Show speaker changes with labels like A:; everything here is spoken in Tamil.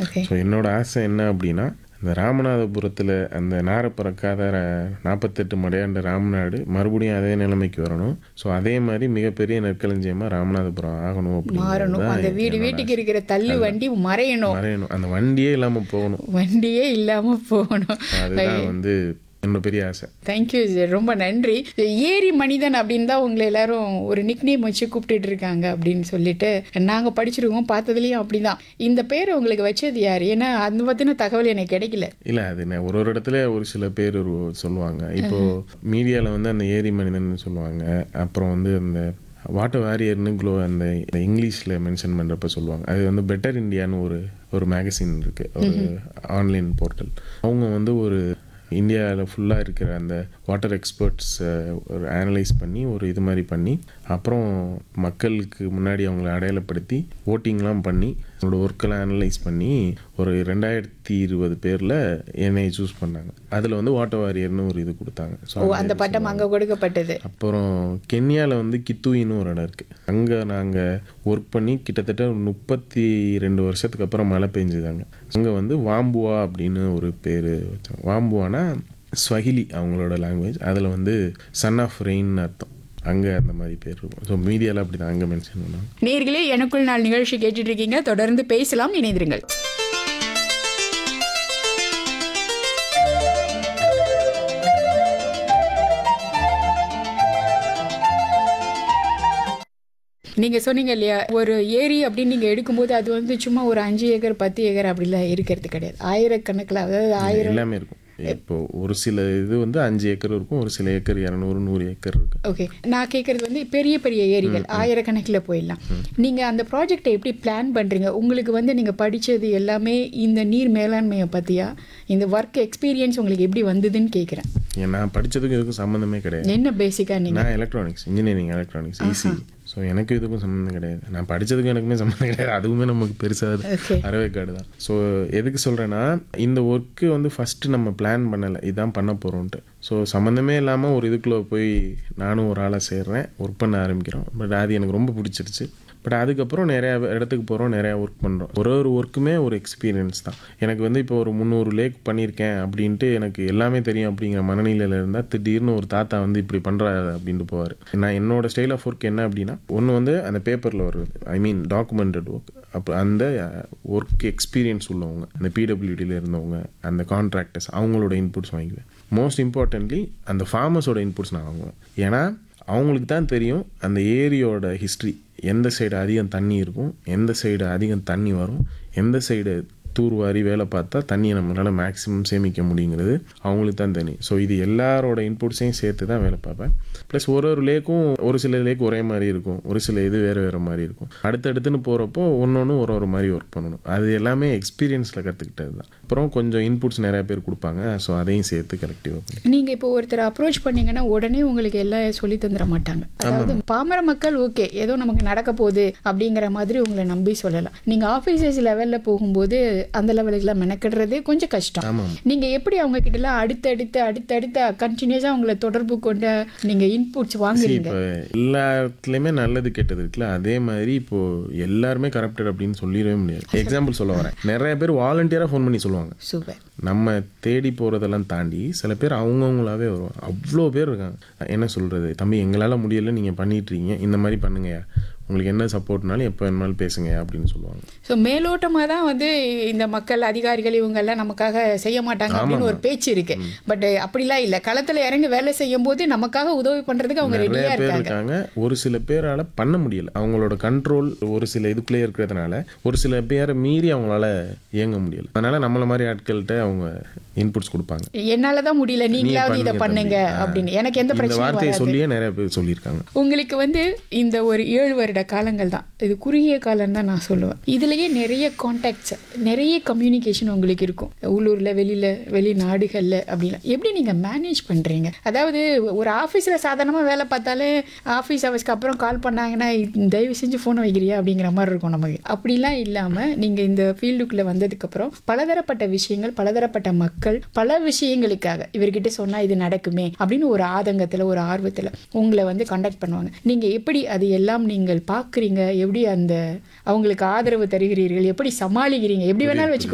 A: ஓகே
B: ஸோ என்னோட ஆசை என்ன அப்படின்னா இந்த ராமநாதபுரத்தில் அந்த நார பிறக்காத ர- நாற்பத்தெட்டு மடையாண்ட ராமநாடு மறுபடியும் அதே நிலைமைக்கு வரணும் ஸோ அதே மாதிரி மிகப்பெரிய நெற்களஞ்சியமாக ராமநாதபுரம் ஆகணும்
A: மாறணும்
B: அப்படிங்கிறது
A: அந்த
B: தான்
A: வீடு
B: என்னோட
A: வீட்டுக்கு இருக்கிற தள்ளு வண்டி மறையணும்
B: மறையணும் அந்த வண்டியே இல்லாமல் போகணும்
A: வண்டியே இல்லாம போகணும்
B: அதுதான் வந்து என்னோட பெரிய ஆசை
A: தேங்க்யூ சார் ரொம்ப நன்றி ஏரி மனிதன் அப்படின்னு தான் உங்களை எல்லாரும் ஒரு நிக்னேம் வச்சு கூப்பிட்டுட்டு இருக்காங்க அப்படின்னு சொல்லிட்டு நாங்கள் படிச்சிருக்கோம் பார்த்ததுலேயும் அப்படிதான் இந்த பேர் உங்களுக்கு வச்சது யார் ஏன்னா அந்த பற்றின தகவல் எனக்கு கிடைக்கல
B: இல்லை அது நான் ஒரு ஒரு இடத்துல ஒரு சில பேர் ஒரு சொல்லுவாங்க இப்போ மீடியாவில் வந்து அந்த ஏரி மனிதன் சொல்லுவாங்க அப்புறம் வந்து அந்த வாட்டர் வாரியர்னு க்ளோ அந்த இங்கிலீஷில் மென்ஷன் பண்ணுறப்ப சொல்லுவாங்க அது வந்து பெட்டர் இந்தியான்னு ஒரு ஒரு மேகசின் இருக்குது ஒரு ஆன்லைன் போர்ட்டல் அவங்க வந்து ஒரு இந்தியாவில் ஃபுல்லாக இருக்கிற அந்த வாட்டர் எக்ஸ்பர்ட்ஸ் ஒரு அனலைஸ் பண்ணி ஒரு இது மாதிரி பண்ணி அப்புறம் மக்களுக்கு முன்னாடி அவங்கள அடையாளப்படுத்தி ஓட்டிங்லாம் பண்ணி அவங்களோட ஒர்க்கெல்லாம் அனலைஸ் பண்ணி ஒரு ரெண்டாயிரத்தி இருபது பேரில் என்னை சூஸ் பண்ணாங்க அதில் வந்து வாட்டர் வாரியர்னு ஒரு இது கொடுத்தாங்க ஸோ
A: ஓ அந்த பட்டம் அங்கே கொடுக்கப்பட்டது
B: அப்புறம் கென்யாவில் வந்து கித்துயின்னு ஒரு இடம் இருக்குது அங்கே நாங்கள் ஒர்க் பண்ணி கிட்டத்தட்ட ஒரு முப்பத்தி ரெண்டு வருஷத்துக்கு அப்புறம் மழை பெஞ்சுதாங்க அங்கே வந்து வாம்புவா அப்படின்னு ஒரு பேர் வச்சாங்க வாம்புவானா ஸ்வஹிலி அவங்களோட லாங்குவேஜ் அதில் வந்து சன் ஆஃப் ரெயின்னு அர்த்தம் அங்கே அந்த மாதிரி பேர் இருக்கும் ஸோ மீடியாவில் அப்படி தான் அங்கே மென்ஷன் பண்ணுவாங்க
A: நேர்களே எனக்குள் நாள் நிகழ்ச்சி கேட்டுட்டு இருக்கீங்க தொடர்ந்து பேசலாம் இணைந்திருங்கள் நீங்க சொன்னீங்க இல்லையா ஒரு ஏரி அப்படின்னு நீங்க எடுக்கும்போது அது வந்து சும்மா ஒரு அஞ்சு ஏக்கர் பத்து ஏக்கர் அப்படிலாம் இருக்கிறது கிடையாது ஆயிரக்கணக்கில் அதாவது ஆயிரம்
B: எல்லாமே இருக்கும் இப்போ ஒரு சில இது வந்து அஞ்சு ஏக்கர் இருக்கும் ஒரு சில ஏக்கர் இரநூறு நூறு ஏக்கர் இருக்கு
A: ஓகே நான் கேட்குறது வந்து பெரிய பெரிய ஏரிகள் ஆயிரக்கணக்கில் போயிடலாம் நீங்கள் அந்த ப்ராஜெக்டை எப்படி பிளான் பண்ணுறீங்க உங்களுக்கு வந்து நீங்கள் படித்தது எல்லாமே இந்த நீர் மேலாண்மையை பற்றியா இந்த ஒர்க் எக்ஸ்பீரியன்ஸ் உங்களுக்கு எப்படி வந்ததுன்னு கேட்குறேன்
B: ஏன் நான் படித்ததுக்கும் இதுக்கும் சம்மந்தமே கிடையாது
A: என்ன பேசிக்காக நீங்கள்
B: நான் electronics engineering electronics easy so எனக்கு இதுக்கும் சம்மந்தம் கிடையாது நான் படித்ததுக்கும் எனக்குமே சம்மந்தம் கிடையாது அதுவுமே நமக்கு பெருசாக
A: ஓகே
B: அறவேக்காடு தான் ஸோ எதுக்கு சொல்கிறேன்னா இந்த ஒர்க்கு வந்து ஃபஸ்ட்டு நம்ம பிளான் பண்ணலை இதான் பண்ண போகிறோன்ட்டு ஸோ சம்மந்தமே இல்லாமல் ஒரு இதுக்குள்ளே போய் நானும் ஒரு ஆளாக சேர்றேன் ஒர்க் பண்ண ஆரம்பிக்கிறோம் பட் அது எனக்கு ரொம்ப பிடிச்சிருச்சு பட் அதுக்கப்புறம் நிறையா இடத்துக்கு போகிறோம் நிறையா ஒர்க் பண்ணுறோம் ஒரு ஒரு ஒர்க்குமே ஒரு எக்ஸ்பீரியன்ஸ் தான் எனக்கு வந்து இப்போ ஒரு முந்நூறு லேக் பண்ணியிருக்கேன் அப்படின்ட்டு எனக்கு எல்லாமே தெரியும் அப்படிங்கிற மனநிலையில் இருந்தால் திடீர்னு ஒரு தாத்தா வந்து இப்படி பண்ணுறாரு அப்படின்ட்டு போவார் நான் என்னோட ஸ்டைல் ஆஃப் ஒர்க் என்ன அப்படின்னா ஒன்று வந்து அந்த பேப்பரில் வருது ஐ மீன் டாக்குமெண்டட் ஒர்க் அப்போ அந்த ஒர்க் எக்ஸ்பீரியன்ஸ் உள்ளவங்க அந்த பிடபிள்யூடியில் இருந்தவங்க அந்த கான்ட்ராக்டர்ஸ் அவங்களோட இன்புட்ஸ் வாங்குவேன் மோஸ்ட் இம்பார்ட்டன்ட்லி அந்த ஃபார்மர்ஸோட இன்புட்ஸ் நான் வாங்குவேன் ஏன்னா அவங்களுக்கு தான் தெரியும் அந்த ஏரியோட ஹிஸ்ட்ரி எந்த சைடு அதிகம் தண்ணி இருக்கும் எந்த சைடு அதிகம் தண்ணி வரும் எந்த சைடு தூர்வாரி வேலை பார்த்தா தண்ணியை நம்மளால் மேக்ஸிமம் சேமிக்க முடியுங்கிறது அவங்களுக்கு தான் தெரியும் ஸோ இது எல்லாரோட இன்புட்ஸையும் சேர்த்து தான் வேலை பார்ப்பேன் ப்ளஸ் ஒரு ஒரு லேக்கும் ஒரு சில லேக் ஒரே மாதிரி இருக்கும் ஒரு சில இது வேறு வேறு மாதிரி இருக்கும் அடுத்தடுத்துன்னு போகிறப்போ ஒன்று ஒன்று ஒரு ஒரு மாதிரி ஒர்க் பண்ணணும் அது எல்லாமே எக்ஸ்பீரியன்ஸில் கற்றுக்கிட்டது தான் அப்புறம் கொஞ்சம் இன்புட்ஸ் நிறையா பேர் கொடுப்பாங்க ஸோ அதையும் சேர்த்து கலெக்டிவாக பண்ணி
A: நீங்கள் இப்போ ஒருத்தர் அப்ரோச் பண்ணீங்கன்னா உடனே உங்களுக்கு எல்லாம் சொல்லி தந்துட மாட்டாங்க அதாவது பாமர மக்கள் ஓகே ஏதோ நமக்கு நடக்க போகுது அப்படிங்கிற மாதிரி உங்களை நம்பி சொல்லலாம் நீங்கள் ஆஃபீஸர்ஸ் லெவலில் போகும்போது அந்த லெவலுக்குலாம் மெனக்கிடுறதே கொஞ்சம் கஷ்டம்
B: ஆமாம்
A: நீங்கள் எப்படி அவங்க கிட்டலாம் அடுத்தடுத்து அடுத்தடுத்து கண்டினியூஸாக அவங்கள தொடர்பு கொண்டு நீங்கள் இன்புட்ஸ் வாங்குறீங்க
B: இப்போ எல்லாத்துலேயுமே நல்லது கெட்டது இருக்குல்ல அதே மாதிரி இப்போ எல்லாருமே கரப்டட் அப்படின்னு சொல்லிடவே முடியாது எக்ஸாம்பிள் சொல்ல வரேன் நிறைய பேர் வாலண்டியராக ஃபோன் பண்ணி சொல்லுவாங்க
A: சூப்பர்
B: நம்ம தேடி போகிறதெல்லாம் தாண்டி சில பேர் அவங்கவுங்களாவே வருவாங்க அவ்வளோ பேர் இருக்காங்க என்ன சொல்கிறது தம்பி எங்களால் முடியலை நீங்கள் பண்ணிட்டுருக்கீங்க இந்த மாதிரி பண்ணுங்கய்யா உங்களுக்கு என்ன சப்போர்ட்னாலும் எப்போ வேணுமாலும் பேசுங்க அப்படின்னு சொல்லுவாங்க
A: ஸோ மேலோட்டமாக தான் வந்து இந்த மக்கள் அதிகாரிகள் இவங்கெல்லாம் நமக்காக செய்ய மாட்டாங்க அப்படின்னு ஒரு பேச்சு இருக்கு பட் அப்படிலாம் இல்லை களத்தில் இறங்கி வேலை செய்யும் போது நமக்காக உதவி பண்ணுறதுக்கு அவங்க
B: நிறைய
A: ரெடியாக
B: பேர்
A: இருக்காங்க
B: இருக்காங்க ஒரு சில பேரால் பண்ண முடியல அவங்களோட கண்ட்ரோல் ஒரு சில இதுக்குள்ளே இருக்கிறதுனால ஒரு சில பேரை மீறி அவங்களால இயங்க முடியல அதனால நம்மள மாதிரி ஆட்கள்கிட்ட அவங்க இன்புட்ஸ் கொடுப்பாங்க
A: என்னால தான் முடியல நீங்களாவது இதை
B: பண்ணுங்க
A: பண்ணுங்க
B: தம்பி. ஆ.
A: அப்படின்னு எனக்கு எந்த
B: இந்த
A: பிரச்சனையும்
B: வார்த்தையை
A: வராது
B: சொல்லியே நிறைய பேர் சொல்லியிருக்காங்க
A: உங்களுக்கு வந்து இந்த ஒரு ஏழு வருட காலங்கள் தான் இது குறுகிய காலம் தான் நான் சொல்லுவேன் இதுலயே நிறைய கான்டாக்ட்ஸ் நிறைய கம்யூனிகேஷன் உங்களுக்கு இருக்கும் உள்ளூர்ல வெளியில வெளிநாடுகள்ல அப்படின்னா எப்படி நீங்க மேனேஜ் பண்றீங்க அதாவது ஒரு ஆஃபீஸில் சாதாரணமாக வேலை பார்த்தாலே ஆஃபீஸ் ஹவர்ஸ்க்கு அப்புறம் கால் பண்ணாங்கன்னா தயவு செஞ்சு ஃபோனை வைக்கிறியா அப்படிங்கிற மாதிரி இருக்கும் நமக்கு அப்படிலாம் இல்லாமல் நீங்கள் இந்த ஃபீல்டுக்குள்ளே வந்ததுக்கப்புறம் பலதரப்பட்ட விஷயங்கள் பலதரப்பட்ட மக்கள் பல விஷயங்களுக்காக இவர்கிட்ட சொன்னால் இது நடக்குமே அப்படின்னு ஒரு ஆதங்கத்தில் ஒரு ஆர்வத்தில் உங்களை வந்து காண்டாக்ட் பண்ணுவாங்க நீங்கள் எப்படி அது எல்லாம் நீங்கள் பார்க்குறீங்க எப்படி அந்த அவங்களுக்கு ஆதரவு தருகிறீர்கள் எப்படி சமாளிக்கிறீங்க எப்படி வேணாலும் வச்சுக்கோ